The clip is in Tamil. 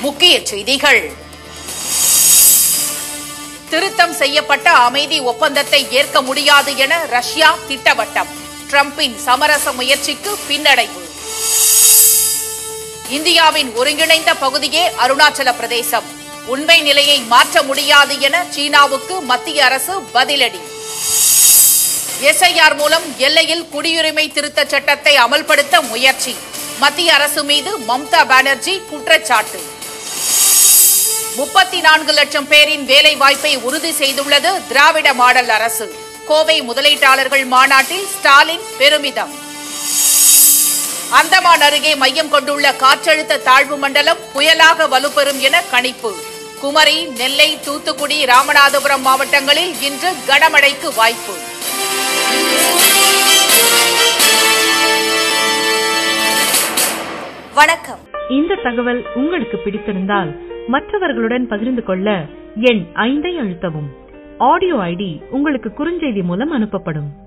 முக்கிய செய்திகள் திருத்தம் செய்யப்பட்ட அமைதி ஒப்பந்தத்தை ஏற்க முடியாது என ரஷ்யா திட்டவட்டம் டிரம்பின் சமரச முயற்சிக்கு பின்னடைவு இந்தியாவின் ஒருங்கிணைந்த பகுதியே அருணாச்சல பிரதேசம் உண்மை நிலையை மாற்ற முடியாது என சீனாவுக்கு மத்திய அரசு பதிலடி எஸ்ஐஆர் மூலம் எல்லையில் குடியுரிமை திருத்த சட்டத்தை அமல்படுத்த முயற்சி மத்திய அரசு மீது மம்தா பானர்ஜி குற்றச்சாட்டு முப்பத்தி நான்கு லட்சம் பேரின் வேலை வாய்ப்பை உறுதி செய்துள்ளது திராவிட மாடல் அரசு கோவை முதலீட்டாளர்கள் மாநாட்டில் ஸ்டாலின் பெருமிதம் அந்தமான் அருகே மையம் கொண்டுள்ள காற்றழுத்த தாழ்வு மண்டலம் புயலாக வலுப்பெறும் என கணிப்பு குமரி நெல்லை தூத்துக்குடி ராமநாதபுரம் மாவட்டங்களில் இன்று கனமழைக்கு வாய்ப்பு வணக்கம் இந்த தகவல் உங்களுக்கு பிடித்திருந்தால் மற்றவர்களுடன் பகிர்ந்து கொள்ள எண் ஐந்தை அழுத்தவும் ஆடியோ ஐடி உங்களுக்கு குறுஞ்செய்தி மூலம் அனுப்பப்படும்